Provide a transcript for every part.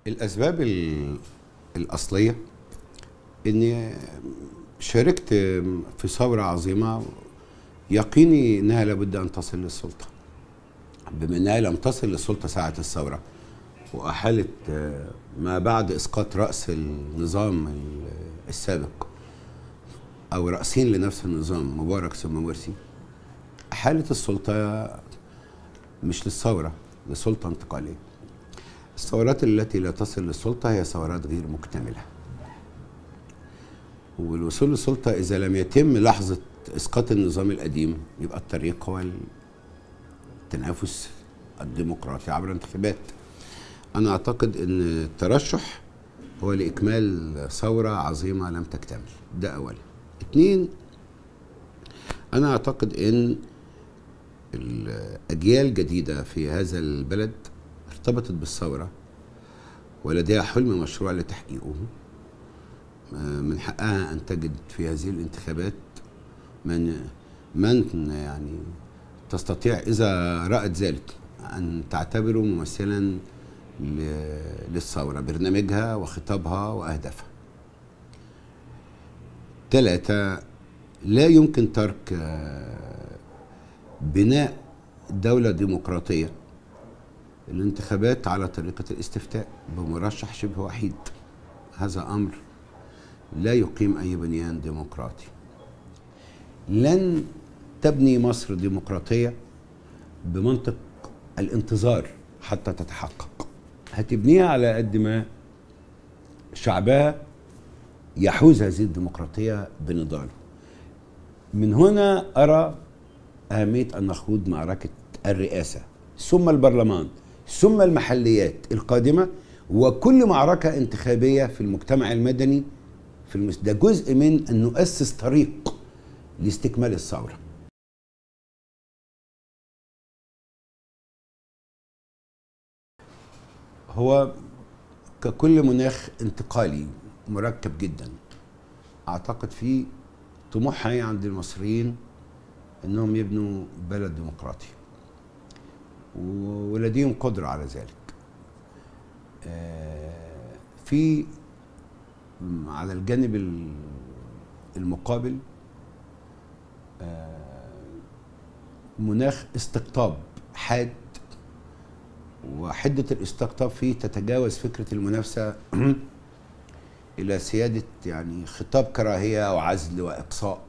الاسباب ال- الاصليه اني شاركت في ثوره عظيمه يقيني انها لابد ان تصل للسلطه بما انها لم تصل للسلطه ساعه الثوره واحالت آه، ما بعد اسقاط راس النظام ال- السابق او راسين لنفس النظام مبارك ثم مرسي احالت السلطه مش للثوره لسلطه انتقاليه الثورات التي لا تصل للسلطة هي ثورات غير مكتملة والوصول للسلطة إذا لم يتم لحظة إسقاط النظام القديم يبقى الطريق هو التنافس الديمقراطي عبر انتخابات أنا أعتقد أن الترشح هو لإكمال ثورة عظيمة لم تكتمل ده أولا اتنين أنا أعتقد أن الأجيال جديدة في هذا البلد ارتبطت بالثورة ولديها حلم مشروع لتحقيقه آه، من حقها أن تجد في هذه الانتخابات من من يعني تستطيع إذا رأت ذلك أن تعتبره ممثلا ل- للثورة برنامجها وخطابها وأهدافها ثلاثة لا يمكن ترك آه، بناء دولة ديمقراطية الانتخابات على طريقة الاستفتاء بمرشح شبه وحيد هذا أمر لا يقيم أي بنيان ديمقراطي لن تبني مصر ديمقراطية بمنطق الانتظار حتى تتحقق هتبنيها على قد ما شعبها يحوز هذه الديمقراطية بنضاله من هنا أرى أهمية أن نخوض معركة الرئاسة ثم البرلمان ثم المحليات القادمة وكل معركة انتخابية في المجتمع المدني في المس... ده جزء من أن نؤسس طريق لاستكمال الثورة هو ككل مناخ انتقالي مركب جدا اعتقد فيه طموح حقيقي عند المصريين انهم يبنوا بلد ديمقراطي و- ولديهم قدرة على ذلك آه، في م- على الجانب ال- المقابل آه، مناخ استقطاب حاد وحدة الاستقطاب فيه تتجاوز فكرة المنافسة إلى سيادة يعني خطاب كراهية وعزل وإقصاء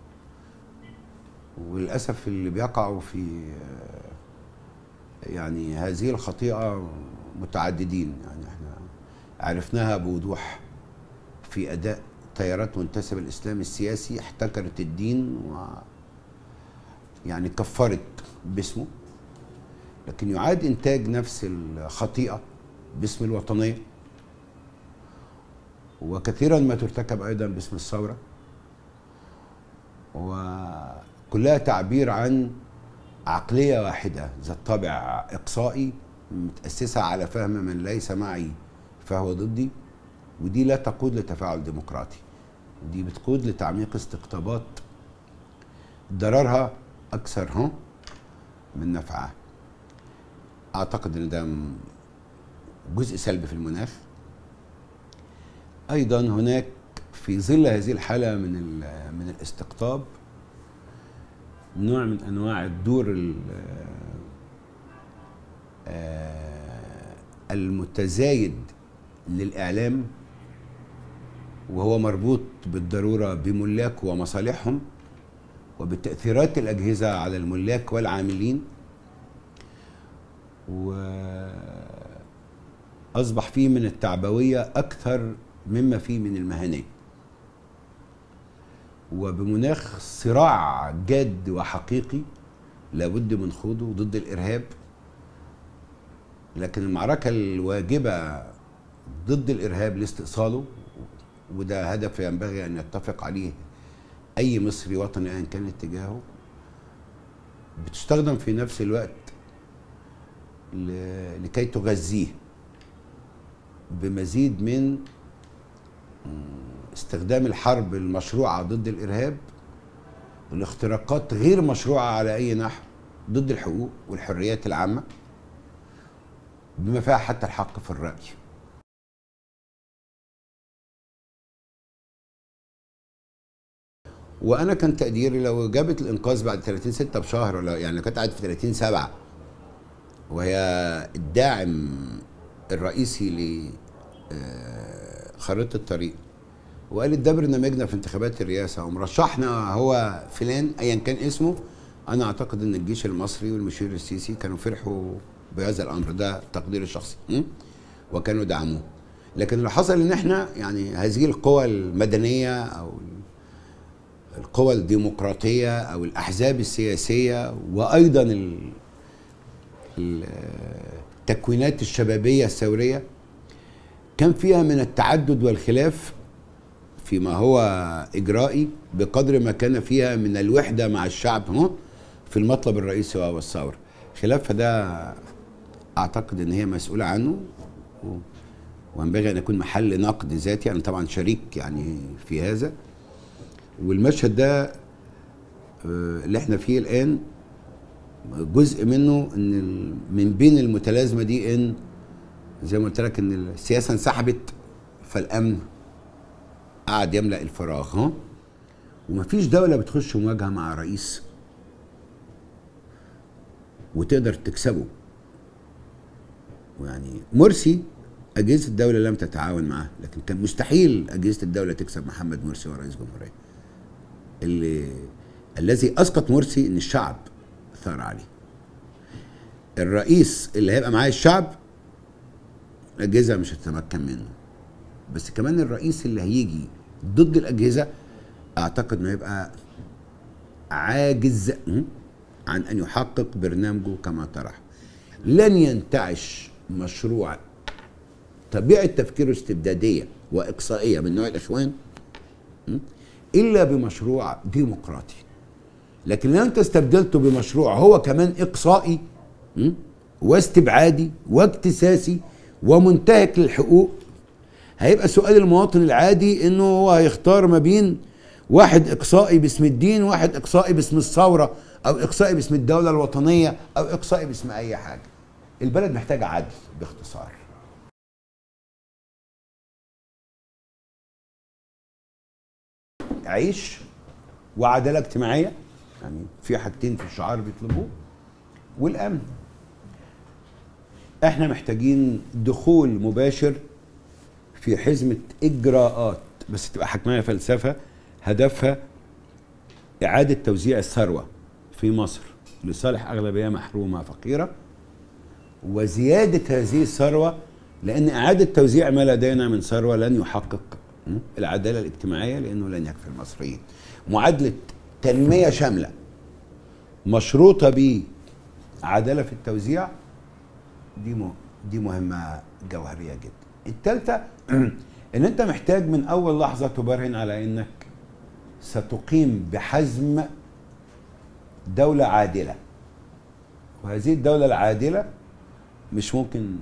وللأسف اللي بيقعوا في آه، يعني هذه الخطيئة متعددين يعني احنا عرفناها بوضوح في أداء تيارات منتسبة الإسلام السياسي احتكرت الدين و يعني كفرت باسمه لكن يعاد إنتاج نفس الخطيئة باسم الوطنية وكثيرا ما ترتكب أيضا باسم الثورة وكلها تعبير عن عقلية واحدة ذات طابع إقصائي متأسسة على فهم من ليس معي فهو ضدي ودي لا تقود لتفاعل ديمقراطي دي بتقود لتعميق استقطابات ضررها أكثر ها من نفعها أعتقد إن ده م- جزء سلبي في المناخ أيضا هناك في ظل هذه الحالة من ال- من الاستقطاب نوع من انواع الدور ال- آه، المتزايد للاعلام وهو مربوط بالضروره بملاك ومصالحهم وبتاثيرات الاجهزه على الملاك والعاملين واصبح فيه من التعبويه اكثر مما فيه من المهنيه وبمناخ صراع جاد وحقيقي لابد من خوضه ضد الارهاب لكن المعركه الواجبه ضد الارهاب لاستئصاله وده هدف ينبغي ان يتفق عليه اي مصري وطني ايا كان اتجاهه بتستخدم في نفس الوقت ل- لكي تغذيه بمزيد من استخدام الحرب المشروعة ضد الإرهاب والاختراقات غير مشروعة على أي نحو ضد الحقوق والحريات العامة بما فيها حتى الحق في الرأي وانا كان تقديري لو جابت الانقاذ بعد 30 6 بشهر ولا يعني لو كانت قعدت في 30 7 وهي الداعم الرئيسي ل آه، خريطه الطريق وقالت ده برنامجنا في انتخابات الرئاسه ومرشحنا هو فلان ايا كان اسمه انا اعتقد ان الجيش المصري والمشير السيسي كانوا فرحوا بهذا الامر ده تقديري الشخصي م? وكانوا دعموه لكن اللي حصل ان احنا يعني هذه القوى المدنيه او القوى الديمقراطيه او الاحزاب السياسيه وايضا ال- ال- التكوينات الشبابيه الثوريه كان فيها من التعدد والخلاف فيما هو اجرائي بقدر ما كان فيها من الوحده مع الشعب هو في المطلب الرئيسي وهو الثوره خلافها ده اعتقد ان هي مسؤوله عنه و- وينبغي ان يكون محل نقد ذاتي انا طبعا شريك يعني في هذا والمشهد ده آه، اللي احنا فيه الان جزء منه ان ال- من بين المتلازمه دي ان زي ما قلت لك ان السياسه انسحبت فالامن قعد يملا الفراغ ها ومفيش دوله بتخش مواجهه مع رئيس وتقدر تكسبه ويعني مرسي اجهزه الدوله لم تتعاون معاه لكن كان مستحيل اجهزه الدوله تكسب محمد مرسي ورئيس جمهوريه اللي الذي اسقط مرسي ان الشعب ثار عليه الرئيس اللي هيبقى معاه الشعب الاجهزه مش هتتمكن منه بس كمان الرئيس اللي هيجي ضد الاجهزه اعتقد انه هيبقى عاجز م? عن ان يحقق برنامجه كما طرح لن ينتعش مشروع طبيعه تفكيره استبداديه واقصائيه من نوع الاخوان م? الا بمشروع ديمقراطي لكن لو انت استبدلته بمشروع هو كمان اقصائي م? واستبعادي واكتساسي ومنتهك للحقوق هيبقى سؤال المواطن العادي انه هو هيختار ما بين واحد اقصائي باسم الدين واحد اقصائي باسم الثوره او اقصائي باسم الدوله الوطنيه او اقصائي باسم اي حاجه البلد محتاجه عدل باختصار عيش وعداله اجتماعيه يعني في حاجتين في الشعار بيطلبوه والامن احنا محتاجين دخول مباشر في حزمه اجراءات بس تبقى حكمها فلسفه هدفها اعاده توزيع الثروه في مصر لصالح اغلبيه محرومه فقيره وزياده هذه الثروه لان اعاده توزيع ما لدينا من ثروه لن يحقق م? العداله الاجتماعيه لانه لن يكفي المصريين معادله تنميه شامله مشروطه بعداله في التوزيع دي مه- دي مهمه جوهريه جدا الثالثه ان انت محتاج من اول لحظه تبرهن على انك ستقيم بحزم دوله عادله وهذه الدوله العادله مش ممكن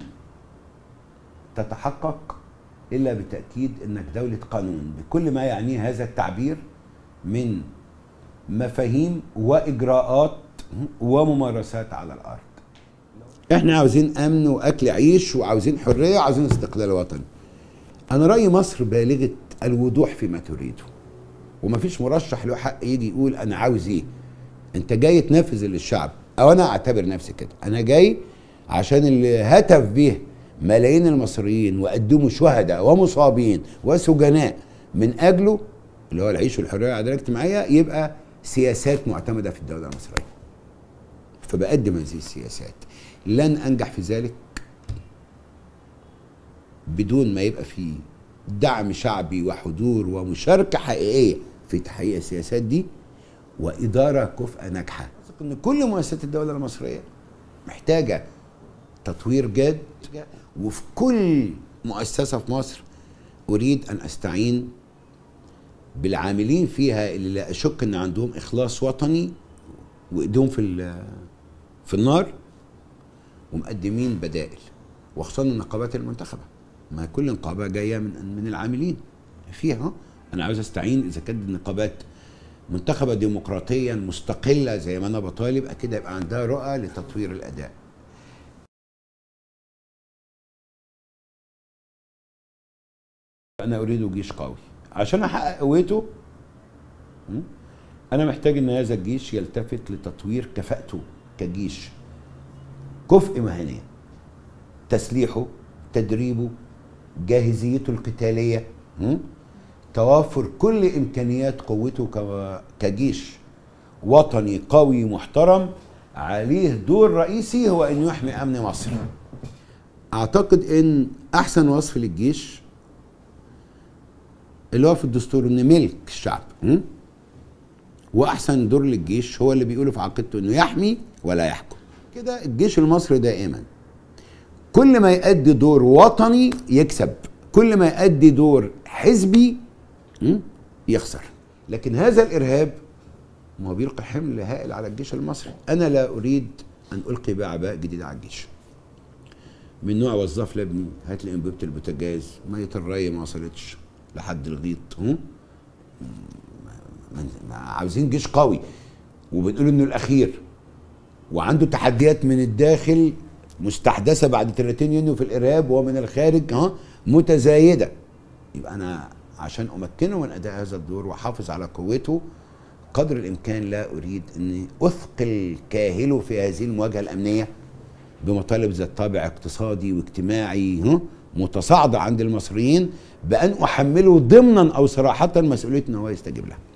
تتحقق الا بتاكيد انك دوله قانون بكل ما يعنيه هذا التعبير من مفاهيم واجراءات وممارسات على الارض احنا عاوزين امن واكل عيش وعاوزين حريه وعاوزين استقلال وطني انا رايي مصر بالغه الوضوح فيما تريده ومفيش مرشح له حق يجي يقول انا عاوز ايه انت جاي تنفذ للشعب او انا اعتبر نفسي كده انا جاي عشان اللي هتف به ملايين المصريين وقدموا شهداء ومصابين وسجناء من اجله اللي هو العيش والحريه والعداله الاجتماعيه يبقى سياسات معتمده في الدوله المصريه فبقدم هذه السياسات لن انجح في ذلك بدون ما يبقى في دعم شعبي وحضور ومشاركه حقيقيه في تحقيق السياسات دي واداره كفء ناجحه ان كل مؤسسات الدوله المصريه محتاجه تطوير جاد وفي كل مؤسسه في مصر اريد ان استعين بالعاملين فيها اللي لا اشك ان عندهم اخلاص وطني وايديهم في ال- في النار ومقدمين بدائل وخصوصا النقابات المنتخبه ما كل نقابه جايه من من العاملين فيها انا عاوز استعين اذا كانت النقابات منتخبه ديمقراطيا مستقله زي ما انا بطالب اكيد هيبقى عندها رؤى لتطوير الاداء انا اريد جيش قوي عشان احقق قوته م? انا محتاج ان هذا الجيش يلتفت لتطوير كفاءته كجيش كفء مهنيا تسليحه تدريبه جاهزيته القتاليه م? توافر كل امكانيات قوته ك- كجيش وطني قوي محترم عليه دور رئيسي هو ان يحمي امن مصر اعتقد ان احسن وصف للجيش اللي هو في الدستور ان ملك الشعب م? واحسن دور للجيش هو اللي بيقوله في عقيدته انه يحمي ولا يحكم كده الجيش المصري دائما كل ما يؤدي دور وطني يكسب كل ما يؤدي دور حزبي م? يخسر لكن هذا الارهاب ما هو بيلقي حمل هائل على الجيش المصري انا لا اريد ان القي باعباء جديده على الجيش من نوع وظف لابني هات لي انبوبه البوتاجاز ميه الري ما وصلتش لحد الغيط هم؟ ما- ما- عاوزين جيش قوي وبنقول انه الاخير وعنده تحديات من الداخل مستحدثه بعد 30 يونيو في الارهاب ومن الخارج ها متزايده يبقى انا عشان امكنه من اداء هذا الدور واحافظ على قوته قدر الامكان لا اريد اني اثقل كاهله في هذه المواجهه الامنيه بمطالب ذات طابع اقتصادي واجتماعي ها متصاعده عند المصريين بان احمله ضمنا او صراحه مسؤوليه ان هو يستجيب لها